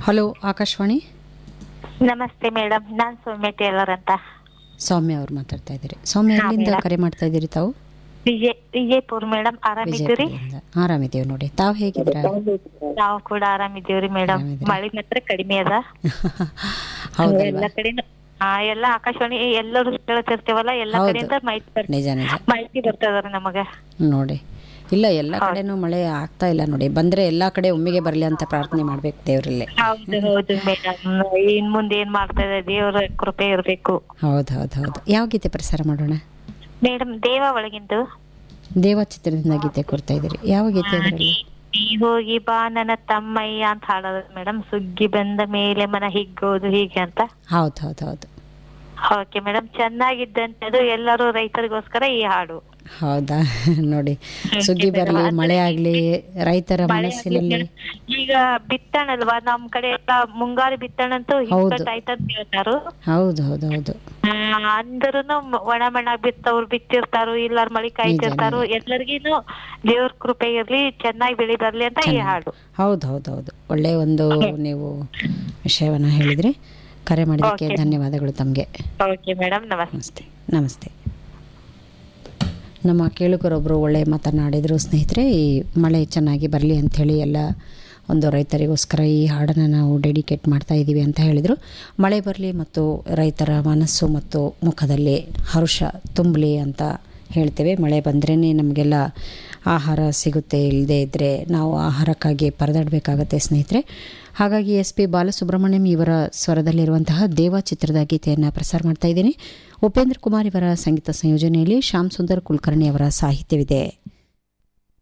Hello Akashvani ನಮಸ್ತೆ madam ನಾನ್ ಸೌಮ್ಯ Taylor ಅಂತ ಸೌಮ್ಯ ಅವ್ರು ಮಾತಾಡ್ತಾ ಇದ್ದೀರಿ ಸೌಮ್ಯ ಹಾ, ಎಲ್ಲಿಂದ ಮೇಡಮ್. ಕರೆ ಮಾಡ್ತಾ ಇದ್ದೀರಿ ತಾವು ವಿಜಯ್ ವಿಜಯಪುರ್ ಮೇಡಮ್ ಆರಾಮಿದ್ದೀರಿ ವಿಜಯಪುರದಿಂದ ಆರಾಮಿದ್ದೀವಿ ನೋಡಿ ತಾವು ಹೇಗಿದ್ದೀರಾ ನಾವು ಕೂಡ ಆರಾಮಿದ್ದೀವ್ರಿ ಮೇಡಮ್ ಆರಾಮಿದ್ದೀರಾ? ಮಳಿ ಮಾತ್ರ ಕಡಿಮೆ ಅದ ಹೌದಲ್ವಾ ಎಲ್ಲ ಕಡೆನೂ ಆ ಎಲ್ಲ ಆಕಾಶವಾಣಿ ಎಲ್ಲರೂ ಕೇಳ್ತಿರ್ತೀವಲ್ಲ ಎಲ್ಲ ಹೌದು. ಕಡೆಯಿಂದ ಮಾಹಿತಿ ಬರ್- ನಿಜ ನಿಜ ಮಾಹಿತಿ ಬರ್ತದ ನಮಗ ನೋಡಿ ಇಲ್ಲ ಎಲ್ಲ ಕಡೆನೂ ಮಳೆ ಆಗ್ತಾ ಇಲ್ಲ ನೋಡಿ ಬಂದ್ರೆ ಎಲ್ಲಾ ಕಡೆ ಒಮ್ಮೆಗೆ ಬರಲಿ ಅಂತ ಪ್ರಾರ್ಥನೆ ಮಾಡ್ಬೇಕು ದೇವರಲ್ಲಿ ಹೌದು ಹೌದು ಮೇಡಮ್ ಇನ್ ಮುಂದೆ ಏನ್ ಮಾಡ್ತಾ ಇದೆ ದೇವರ ಕೃಪೆ ಇರ್ಬೇಕು ಹೌದು ಹೌದು ಹೌದು ಯಾವ ಗೀತೆ ಪ್ರಸಾರ ಮಾಡೋಣ ಮೇಡಮ್ ದೇವ ಒಳಗಿಂದು ದೇವ ಚಿತ್ರದಿಂದ ಗೀತೆ ಕೊಡ್ತಾ ಇದ್ದೀರಿ ಯಾವ ಗೀತೆ ಅದರಲ್ಲಿ ನೀ ಹೋಗಿ ಬಾ ನನ್ನ ತಮ್ಮಯ್ಯ ಅಂತ ಹಾಡೋದು ಮೇಡಮ್ ಸುಗ್ಗಿ ಬಂದ ಮೇಲೆ ಮನ ಹಿಗ್ಗೋದು ಹೀಗೆ ಅಂತ ಹೌದು ಹೌದು ಹೌದು ಓಕೆ ಮೇಡಮ್ ಚೆನ್ನಾಗಿದ್ದಂತದ್ದು ಎಲ್ಲರೂ ರೈತರಿಗೋಸ್ಕರ ಈ ಹಾಡು ಹೌದಾ ನೋಡಿ ಸುಗ್ಗಿ ಬರಲಿ ಮಳೆ ಆಗ್ಲಿ ರೈತರ ಮನಸ್ಸಿನಲ್ಲಿ ಈಗ ಬಿತ್ತಣಲ್ವಾ ನಮ್ ಕಡೆ ಎಲ್ಲ ಮುಂಗಾರು ಬಿತ್ತಣಂತೂ ಹೌದು. ಹಿಕ್ಕಟ್ ಅಂತ ಹೇಳ್ತಾರು ಹೌದು ಹೌದು ಹೌದು ಅಂದ್ರೂ ಒಣ ಮಣ ಬಿತ್ತವ್ರು ಬಿತ್ತಿರ್ತಾರು ಇಲ್ಲಾರ ಮಳಿ ಕಾಯ್ತಿರ್ತಾರು ಎಲ್ಲರಿಗೀನು ದೇವ್ರ ಕೃಪೆ ಇರ್ಲಿ ಚೆನ್ನಾಗಿ ಬೆಳಿ ಬರ್ಲಿ ಅಂತ ಈ ಹಾಡು ಹೌದು ಹೌದು ಹೌದು ಒಳ್ಳೆಯ ಒಂದು ನೀವು ವಿಷಯವನ್ನ ಹೇಳಿದ್ರಿ ಕರೆ ಮಾಡಿದ್ದಕ್ಕೆ ಧನ್ಯವಾದಗಳು ತಮಗೆ ಓಕೆ ಮೇಡಮ್ ನಮಸ್ತೆ ನಮಸ್ತೆ ನಮಸ್ತೆ ನಮ್ಮ ಕೇಳುಗರೊಬ್ಬರು ಒಳ್ಳೆ ಮಾತನಾಡಿದರು ಸ್ನೇಹಿತರೆ ಈ ಮಳೆ ಚೆನ್ನಾಗಿ ಬರಲಿ ಅಂಥೇಳಿ ಎಲ್ಲ ಒಂದು ರೈತರಿಗೋಸ್ಕರ ಈ ಹಾಡನ್ನು ನಾವು ಡೆಡಿಕೇಟ್ ಮಾಡ್ತಾ ಇದ್ದೀವಿ ಅಂತ ಹೇಳಿದರು ಮಳೆ ಬರಲಿ ಮತ್ತು ರೈತರ ಮನಸ್ಸು ಮತ್ತು ಮುಖದಲ್ಲಿ ಹರುಷ ತುಂಬಲಿ ಅಂತ ಹೇಳ್ತೇವೆ ಮಳೆ ಬಂದ್ರೇ ನಮಗೆಲ್ಲ ಆಹಾರ ಸಿಗುತ್ತೆ ಇಲ್ಲದೇ ಇದ್ದರೆ ನಾವು ಆಹಾರಕ್ಕಾಗಿ ಪರದಾಡಬೇಕಾಗತ್ತೆ ಸ್ನೇಹಿತರೆ ಹಾಗಾಗಿ ಎಸ್ ಪಿ ಬಾಲಸುಬ್ರಹ್ಮಣ್ಯಂ ಇವರ ಸ್ವರದಲ್ಲಿರುವಂತಹ ದೇವ ಚಿತ್ರದ ಗೀತೆಯನ್ನು ಪ್ರಸಾರ ಮಾಡ್ತಾ ಇದ್ದೀನಿ ಉಪೇಂದ್ರ ಕುಮಾರ್ ಇವರ ಸಂಗೀತ ಸಂಯೋಜನೆಯಲ್ಲಿ ಶ್ಯಾಮ್ ಸುಂದರ್ ಕುಲಕರ್ಣಿ ಅವರ ಸಾಹಿತ್ಯವಿದೆ